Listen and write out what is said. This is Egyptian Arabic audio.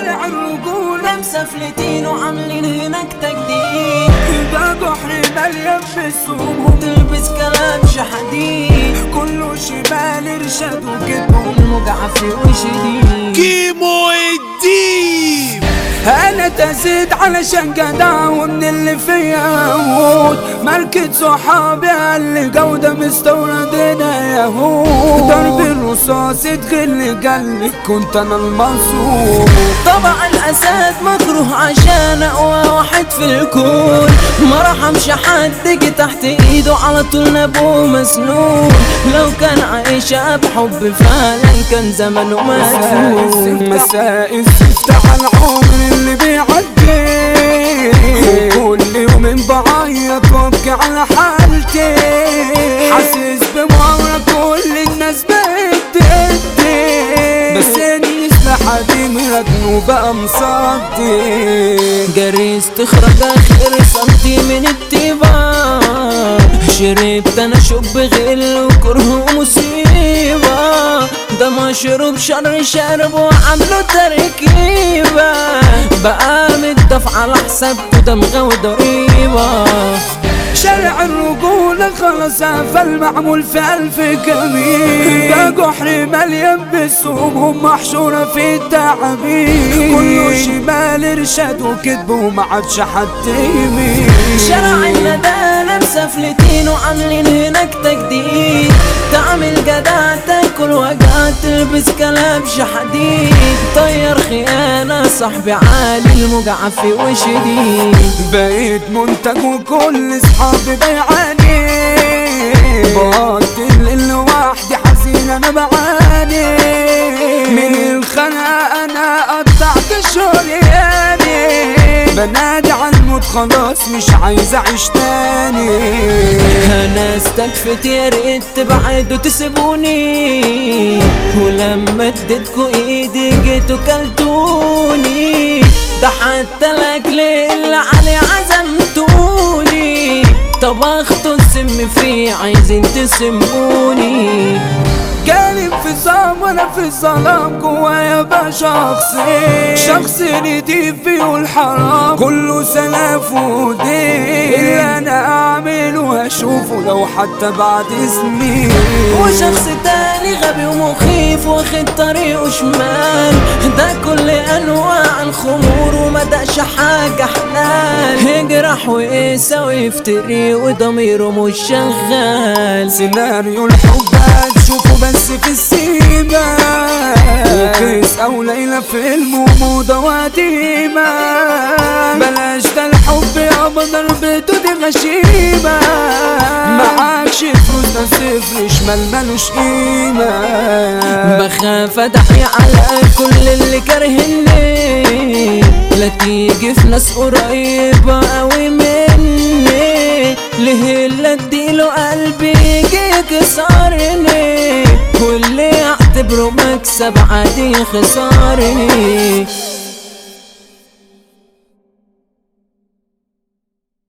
شارع الرجولة مسافلتين وعاملين هناك تجديد ده جحر مليان بالسموم تلبس كلبش حديد كله شمال ارشاد وكتبه المجعف وشديد كيمو الديب انا تزيد علشان جدع ومن اللي فيا اموت ماركة صحابي اللي جودة مستوردنا يهود ضرب الرصاص اتغل قلبي كنت انا المنصوب طبعا الاسد مكروه عشان اقوى واحد في الكون ما رحمش حد جه تحت ايده على طول نبوه مسنون لو كان عايش بحب فعلا كان زمانه مدفون مساء الزفت على العمر اللي بيعدي وكل يوم بعيط وابكي على حالتي حاسس بمرة كل الناس بقت تدي بس اني لحد مركن وبقى مصدي جري استخرج اخر سنتي من الطيبة شربت انا شب غل وكره ومصيبة ده مشروب شر شرب وعملوا تركيبة بقى متدف على حسابته دمغة وضريبة شارع الرجولة خلاص قفل معمول في ألف كمين ده جحر مليان بالسموم محشورة في التعابين كله شمال ارشاد وكذب وما عادش حد يمين شارع الندالة مسافلتين وعاملين هناك تجديد تعمل جدع تاكل وجع تلبس كلبش حديد طير خيانة صاحبي عالي المجعف وشديد بقيت منتج وكل اصحابي بيعاني بقتل لوحدي حزين انا بعاني من الخناقة انا قطعت شرياني بنادي على الموت خلاص مش عايز اعيش تاني انا استكفت يا ريت تبعدوا تسيبوني ولما اديتكوا ايدي جيتوا كلتوني ده حتى الاكل اللي عليه عزمتوني طبختوا السم فيه عايزين تسموني جانب في صام وانا في الظلام جوايا بقى شخصي شخص نضيف بيقول حرام كله سلف ودين اللي انا اعمله هشوفه لو حتى بعد سنين وشخص تاني غبي ومخيف واخد طريقه شمال ده كل انواع الخمور ومدقش حاجة حلال يجرح ويقسى ويفتري وضميره مش شغال سيناريو الحب هتشوفه بس في السيما وكيس او ليلة فيلم وموضة وقديمة بلاش ده الحب يابا ضربته دي غشيمة معاكش فلوس ده صفر شمال ملوش قيمة بخاف ادعي على كل اللي كارهني لا تيجي في ناس قريبة قوي مني ليه اللي اديله قلبي يجي يكسرني واللي اعتبره مكسب عادي خسرني